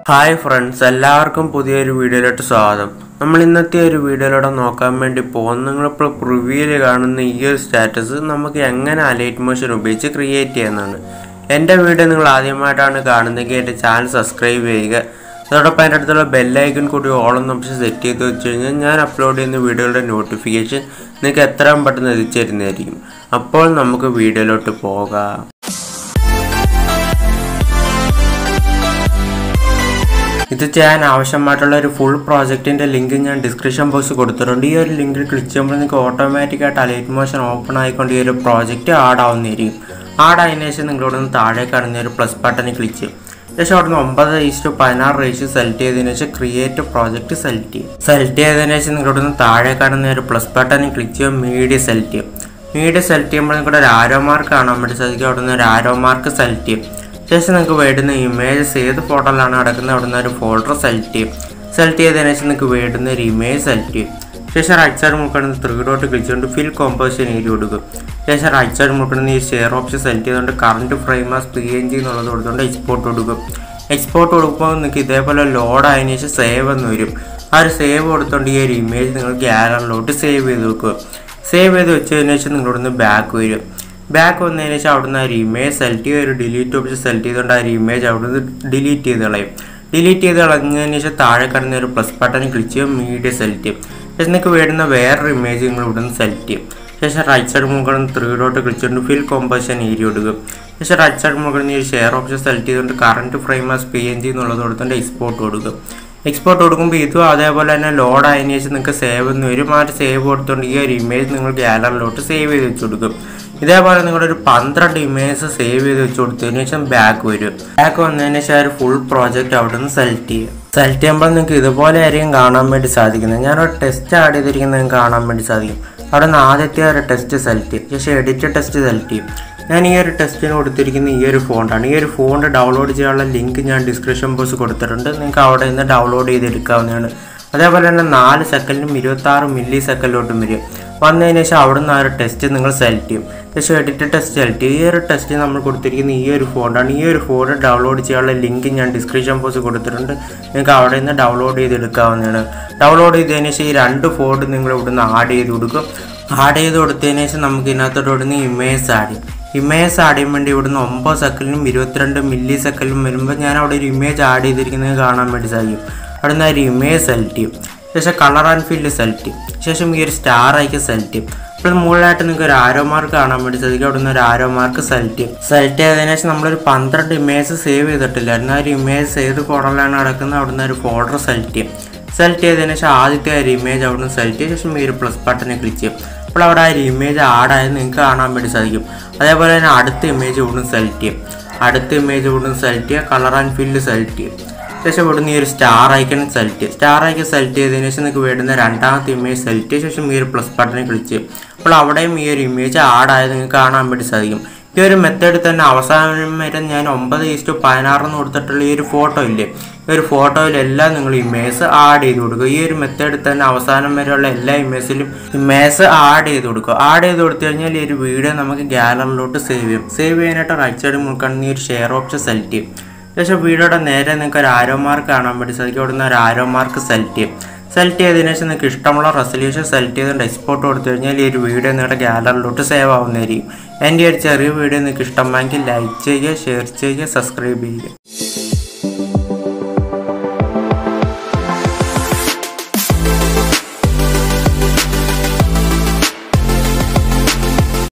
hi friends എല്ലാവർക്കും പുതിയൊരു വീഡിയോയിലോട്ട് സ്വാഗതം നമ്മൾ ഇന്നത്തെ ഒരു വീഡിയോയിലൂടെ നോക്കാൻ വേണ്ടി പോകുന്ന നിങ്ങളിപ്പോൾ പ്രിവ്യൂവിൽ കാണുന്ന ഈ ഒരു സ്റ്റാറ്റസ് നമുക്ക് എങ്ങനെ അലൈറ്റ് മോഷൻ ഉപയോഗിച്ച് ക്രിയേറ്റ് ചെയ്യുന്നതാണ് എൻ്റെ വീഡിയോ നിങ്ങൾ ആദ്യമായിട്ടാണ് കാണുന്നതെങ്കിൽ എൻ്റെ ചാനൽ സബ്സ്ക്രൈബ് ചെയ്യുക അതോടൊപ്പം അതിൻ്റെ അടുത്തുള്ള ബെല്ലൈക്കൺ കൂടി ഓളെന്ന് ഓപ്ഷൻ സെറ്റ് ചെയ്ത് വെച്ച് കഴിഞ്ഞാൽ ഞാൻ അപ്ലോഡ് ചെയ്യുന്ന വീഡിയോയുടെ നോട്ടിഫിക്കേഷൻ നിങ്ങൾക്ക് എത്രയും പെട്ടെന്ന് എത്തിച്ചേരുന്നതായിരിക്കും അപ്പോൾ നമുക്ക് വീഡിയോയിലോട്ട് പോകാം ഇത് ചെയ്യാൻ ആവശ്യമായിട്ടുള്ള ഒരു ഫുൾ പ്രോജക്റ്റിന്റെ ലിങ്ക് ഞാൻ ഡിസ്ക്രിപ്ഷൻ ബോക്സ് കൊടുത്തിട്ടുണ്ട് ഈ ഒരു ലിങ്കിൽ ക്ലിക്ക് ചെയ്യുമ്പോൾ നിങ്ങൾക്ക് ഓട്ടോമാറ്റിക്കായിട്ട് അലൈറ്റ് മോഷൻ ഓപ്പൺ ആയിക്കൊണ്ട് ഈ ഒരു പ്രോജക്റ്റ് ആഡ് ആവുന്നതായിരിക്കും ആഡ് ആയതിനു ശേഷം നിങ്ങളിവിടെ നിന്ന് താഴെ കാണുന്ന ഒരു പ്ലസ് ബട്ടണിൽ ക്ലിക്ക് ചെയ്യും ശേഷം അവിടെ നിന്ന് ഒമ്പത് ഈസ്റ്റു പതിനാറ് റേഷ്യോ സെലക്ട് ചെയ്തതിനു ശേഷം ക്രിയേറ്റ് പ്രോജക്റ്റ് സെലക്ട് ചെയ്യും സെലക്ട് ചെയ്തതിനു ശേഷം നിങ്ങളിവിടെ നിന്ന് താഴെ കാണുന്ന ഒരു പ്ലസ് ബട്ടണിൽ ക്ലിക്ക് ചെയ്യും മീഡിയ സെലക്ട് ചെയ്യും മീഡിയ സെലക്ട് ചെയ്യുമ്പോൾ നിങ്ങളുടെ ഒരു ആരോ മാർക്ക് കാണാൻ വേണ്ടി സാധിക്കും അവിടെ നിന്ന് ഒരു ആരോ മാർക്ക് സെലക്ട് ചെയ്യും ശേഷം നിങ്ങൾക്ക് വേണ്ടുന്ന ഇമേജസ് ഏത് ഫോട്ടോയിലാണ് കിടക്കുന്നത് അവിടെ നിന്ന് ഒരു ഫോൾഡർ സെലക്ട് ചെയ്യും സെലക്ട് ചെയ്തതിനു ശേഷം നിങ്ങൾക്ക് വേണ്ടുന്ന ഒരു ഇമേജ് സെലക്ട് ചെയ്യും ശേഷം റൈറ്റ് സൈഡ് മുക്കണം ത്രീ ഡോട്ട് ക്ലിക്ക് ചെയ്തുകൊണ്ട് ഫിൽ കോമ്പോസിഷൻ ഏരിയ കൊടുക്കും ശേഷം റൈറ്റ് സൈഡ് മുക്കണം ഈ ഷെയർ ഓപ്ഷൻ സെലക്ട് ചെയ്തുകൊണ്ട് current frame as P N G എന്നുള്ളത് കൊടുത്തുകൊണ്ട് എക്സ്പോർട്ട് കൊടുക്കും എക്സ്പോർട്ട് കൊടുക്കുമ്പോൾ നിങ്ങൾക്ക് ഇതേപോലെ ലോഡ് ആയതിനു ശേഷം സേവ് എന്ന് വരും ആ ഒരു സേവ് കൊടുത്തുകൊണ്ട് ഈ ഒരു ഇമേജ് നിങ്ങൾ ഗ്യാലറിലോട്ട് സേവ് ചെയ്ത് വെക്കുക സേവ് ചെയ്ത് വെച്ചതിന് ശേഷം നിങ്ങളിവിടുന്ന് ബാക്ക് വരും ബാക്ക് വന്നതിന് ശേഷം അവിടുന്ന് ആ ഒരു ഇമേജ് സെലക്ട് ചെയ്ത് ഒരു ഡിലീറ്റ് ഓപ്ഷൻ സെലക്ട് ചെയ്തുകൊണ്ട് ആ ഒരു ഇമേജ് അവിടുന്ന് ഡിലീറ്റ് ചെയ്ത് കളയും ഡിലീറ്റ് ചെയ്ത് കളഞ്ഞതിന് ശേഷം താഴെ കാണുന്ന ഒരു പ്ലസ് ബട്ടൺ ക്ലിക്ക് ചെയ്യും മീഡിയ സെലക്ട് ചെയ്യും ശേഷം നിങ്ങൾക്ക് വേണ്ടുന്ന വേറൊരു ഇമേജ് നിങ്ങൾ ഇവിടുന്ന് സെലക്ട് ചെയ്യും ശേഷം റൈറ്റ് സൈഡ് മുകളിൽ ത്രീ ഡോട്ട് ക്ലിക്ക് ചെയ്തുകൊണ്ട് ഫിൽ കോമ്പോസിഷൻ ഏരിയ കൊടുക്കും ശേഷം റൈറ്റ് സൈഡ് മുകളിൽ ഈ ഷെയർ ഓപ്ഷൻ സെലക്ട് ചെയ്തുകൊണ്ട് current frame as P N G എന്നുള്ളത് കൊടുത്തുകൊണ്ട് എക്സ്പോർട്ട് കൊടുക്കും എക്സ്പോർട്ട് കൊടുക്കുമ്പോൾ ഇതും അതേപോലെ തന്നെ ലോഡ് ആയതിനു ശേഷം നിങ്ങൾക്ക് സേവ് എന്ന് വരും ആ ഒരു സേവ് കൊടുത്തുകൊണ്ട് ഈ ഒരു ഇമേജ് നിങ്ങൾ ഗ്യാലറിലോട്ട് സേവ് ചെയ്ത് വെച്ച് കൊടുക്കും ഇതേപോലെ നിങ്ങളുടെ ഒരു പന്ത്രണ്ട് ഇമേജ് സേവ് ചെയ്ത് വെച്ച് കൊടുത്തതിന് ശേഷം ബാക്ക് വരും ബാക്ക് വന്നതിന് ശേഷം ഒരു ഫുൾ പ്രോജക്റ്റ് അവിടെ നിന്ന് സെലക്ട് ചെയ്യും സെലക്ട് ചെയ്യുമ്പോൾ നിങ്ങൾക്ക് ഇതുപോലെ ആയിരിക്കും കാണാൻ വേണ്ടി സാധിക്കുന്നത് ഞാനൊരു ടെസ്റ്റ് ആഡ് ചെയ്തിരിക്കുന്നത് നിങ്ങൾക്ക് കാണാൻ വേണ്ടി സാധിക്കും അവിടെ നിന്ന് ആദ്യത്തെ ഒരു ടെസ്റ്റ് സെലക്ട് ചെയ്യും ശേഷം എഡിറ്റ് ടെസ്റ്റ് സെലക്ട് ചെയ്യും ഞാൻ ഈ ഒരു ടെസ്റ്റിന് കൊടുത്തിരിക്കുന്ന ഈ ഒരു ഫോണ്ടാണ് ഈ ഒരു ഫോണ്ട് ഡൗൺലോഡ് ചെയ്യാനുള്ള ലിങ്ക് ഞാൻ ഡിസ്ക്രിപ്ഷൻ ബോക്സ് കൊടുത്തിട്ടുണ്ട് നിങ്ങൾക്ക് അവിടെ നിന്ന് ഡൗൺലോഡ് ചെയ്തെടുക്കാവുന്നതാണ് അതേപോലെ തന്നെ നാല് സെക്കൻഡും ഇരുപത്തി ആറ് മില്ലി സെക്കൻഡിലോട്ടും വരും വന്നതിന് ശേഷം അവിടെ നിന്ന് ആ ഒരു ടെസ്റ്റ് നിങ്ങൾ സെലക്ട് ചെയ്യും ശേഷം എഡിറ്റ് ടെസ്റ്റ് സെലക്ട് ചെയ്യും ഈ ഒരു ടെസ്റ്റ് നമ്മൾ കൊടുത്തിരിക്കുന്ന ഈ ഒരു ഫോണ്ടാണ് ഈ ഒരു ഫോണ്ട് ഡൗൺലോഡ് ചെയ്യാനുള്ള ലിങ്ക് ഞാൻ ഡിസ്ക്രിപ്ഷൻ ബോക്സ് കൊടുത്തിട്ടുണ്ട് നിങ്ങൾക്ക് അവിടെ നിന്ന് ഡൗൺലോഡ് ചെയ്തെടുക്കാവുന്നതാണ് ഡൗൺലോഡ് ചെയ്തതിന് ശേഷം ഈ രണ്ട് ഫോണ്ട് നിങ്ങൾ ഇവിടുന്ന് ആഡ് ചെയ്ത് കൊടുക്കും ആഡ് ചെയ്ത് കൊടുത്തതിന് ശേഷം നമുക്ക് ഇതിനകത്തോട്ട് ഇവിടുന്ന് ഇമേജ് ആഡ് ചെയ്യും ഇമേജ് ആഡ് ചെയ്യാൻ വേണ്ടി ഇവിടുന്ന് ഒമ്പത് സെക്കൻഡിലും ഇരുപത്തിരണ്ട് മില്ലി സെക്കൻഡിലും വരുമ്പോൾ ഞാൻ അവിടെ ഒരു ഇമേജ് ആഡ് ചെയ്തിരിക്കുന്നത് കാണാൻ വേണ്ടി സാധിക്കും അവിടെ നിന്ന് ഒരു ഇമേജ് സെലക്ട് ചെയ്യും ശേഷം കളർ ആൻഡ് ഫീൽഡ് സെലക്ട് ചെയ്യും ശേഷം ഈ ഒരു സ്റ്റാർ ആയിക്ക് സെലക്ട് ചെയ്യും അപ്പോൾ മുകളിലായിട്ട് നിങ്ങൾക്ക് ഒരു ആരോ മാർക്ക് കാണാൻ വേണ്ടി സാധിക്കും അവിടെ നിന്ന് ഒരു ആരോ മാർക്ക് സെലക്ട് ചെയ്യും സെലക്ട് ചെയ്തതിനു ശേഷം നമ്മളൊരു പന്ത്രണ്ട് ഇമേജ് സേവ് ചെയ്തിട്ടില്ലായിരുന്നു ആ ഒരു ഇമേജ് ഏത് ഫോൾഡറിലാണ് നടക്കുന്നത് അവിടെ നിന്ന് ഒരു ഫോൾഡർ സെലക്ട് ചെയ്യും സെലക്ട് ചെയ്തതിനു ശേഷം ആദ്യത്തെ ഒരു ഇമേജ് അവിടെ നിന്ന് സെലക്ട് ചെയ്ത ശേഷം ഈ ഒരു പ്ലസ് ബട്ടണിൽ ക്ലിക്ക് ചെയ്യും അപ്പോൾ അവിടെ ആ ഒരു ഇമേജ് ആഡായത് നിങ്ങൾക്ക് കാണാൻ വേണ്ടി സാധിക്കും അതേപോലെ തന്നെ അടുത്ത ഇമേജ് ഇവിടുന്ന് സെലക്ട് ചെയ്യും അടുത്ത ഇമേജ് ഇവിടുന്ന് സെലക്ട് ചെയ്യുക കളർ ആൻഡ് ഫീൽഡ് സെലക്ട് ചെയ്യും ശേഷം ഇവിടുന്ന് ഈ ഒരു സ്റ്റാർ ഐക്കൺ സെലക്ട് ചെയ്യും സ്റ്റാർ ഐക്കൺ സെലക്ട് ചെയ്തതിനു ശേഷം നിങ്ങൾക്ക് വേണ്ടുന്ന രണ്ടാമത്തെ ഇമേജ് സെലക്ട് ചെയ്ത ശേഷം ഈ ഒരു പ്ലസ് ബട്ടണിൽ ക്ലിക്ക് ചെയ്യും അപ്പോൾ അവിടെയും ഈ ഒരു ഇമേജ് ആഡായത് നിങ്ങൾക്ക് കാണാൻ വേണ്ടി സാധിക്കും ഈ ഒരു മെത്തേഡിൽ തന്നെ അവസാനം വരെ ഞാൻ ഒമ്പത് ഈസ്റ്റു പതിനാറെന്ന് കൊടുത്തിട്ടുള്ള ഈ ഒരു ഫോട്ടോ ഇല്ലേ ഈ ഒരു ഫോട്ടോയിലെല്ലാം നിങ്ങൾ ഇമേജ് ആഡ് ചെയ്ത് കൊടുക്കുക ഈ ഒരു മെത്തേഡിൽ തന്നെ അവസാനം വരെയുള്ള എല്ലാ ഇമേജിലും ഇമേജ് ആഡ് ചെയ്ത് കൊടുക്കുക ആഡ് ചെയ്ത് കൊടുത്തു കഴിഞ്ഞാൽ ഈ ഒരു വീഡിയോ നമുക്ക് ഗ്യാലറിലോട്ട് സേവ് ചെയ്യും സേവ് ചെയ്യാനായിട്ട് റൈറ്റ് സൈഡ് മുൾക്കാണെങ്കിൽ ഈ ഒരു ഷെയർ ഓപ്ഷൻ സെലക്ട് ചെയ്യും ശേഷം വീഡിയോയുടെ നേരെ നിങ്ങൾക്ക് ഒരു ആരോ മാർക്ക് കാണാൻ വേണ്ടി സാധിക്കും അവിടെ നിന്ന് ഒരു ആരോ മാർക്ക് സെലക്ട് ചെയ്യും സെലക്ട് ചെയ്തതിനു ശേഷം നിങ്ങൾക്ക് ഇഷ്ടമുള്ള റെസൊല്യൂഷൻ സെലക്ട് ചെയ്തുകൊണ്ട് എക്സ്പോർട്ട് കൊടുത്തു കഴിഞ്ഞാൽ ഈ ഒരു വീഡിയോ നിങ്ങളുടെ ഗ്യാലറിലോട്ട് സേവ് ആവുന്നതായിരിക്കും എൻ്റെ ഒരു ചെറിയ വീഡിയോ നിങ്ങൾക്ക് ഇഷ്ടമായെങ്കിൽ ലൈക്ക് ചെയ്യുക ഷെയർ ചെയ്യുക സബ്സ്ക്രൈബ് ചെയ്യുക